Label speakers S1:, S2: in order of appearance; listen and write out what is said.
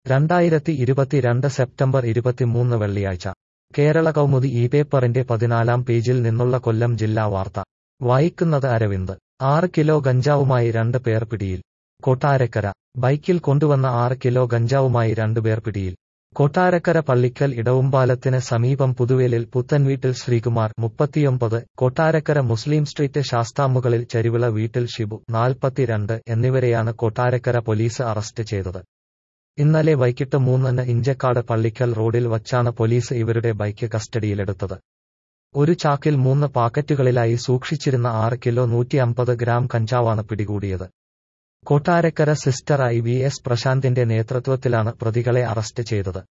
S1: രണ്ടായിരത്തി ഇരുപത്തിരണ്ട് സെപ്റ്റംബർ ഇരുപത്തിമൂന്ന് വെള്ളിയാഴ്ച കേരള കൗമുദി ഈ പേപ്പറിന്റെ പതിനാലാം പേജിൽ നിന്നുള്ള കൊല്ലം ജില്ലാ വാർത്ത വായിക്കുന്നത് അരവിന്ദ് ആറ് കിലോ ഗഞ്ചാവുമായി രണ്ട് പേർ പിടിയിൽ കൊട്ടാരക്കര ബൈക്കിൽ കൊണ്ടുവന്ന ആറ് കിലോ ഗഞ്ചാവുമായി രണ്ടുപേർ പിടിയിൽ കൊട്ടാരക്കര പള്ളിക്കൽ ഇടവുംപാലത്തിന് സമീപം പുതുവേലിൽ പുത്തൻവീട്ടിൽ ശ്രീകുമാർ മുപ്പത്തിയൊമ്പത് കൊട്ടാരക്കര മുസ്ലിം സ്ട്രീറ്റ് ശാസ്താമുകളിൽ ചരിവിള വീട്ടിൽ ഷിബു നാൽപ്പത്തിരണ്ട് എന്നിവരെയാണ് കൊട്ടാരക്കര പോലീസ് അറസ്റ്റ് ചെയ്തത് ഇന്നലെ വൈകിട്ട് മൂന്നിന് ഇഞ്ചക്കാട് പള്ളിക്കൽ റോഡിൽ വച്ചാണ് പോലീസ് ഇവരുടെ ബൈക്ക് കസ്റ്റഡിയിലെടുത്തത് ഒരു ചാക്കിൽ മൂന്ന് പാക്കറ്റുകളിലായി സൂക്ഷിച്ചിരുന്ന ആറ് കിലോ നൂറ്റി അമ്പത് ഗ്രാം കഞ്ചാവാണ് പിടികൂടിയത് Kottarakkara sister I V S പ്രശാന്തിന്റെ നേതൃത്വത്തിലാണ് പ്രതികളെ അറസ്റ്റ് ചെയ്തത്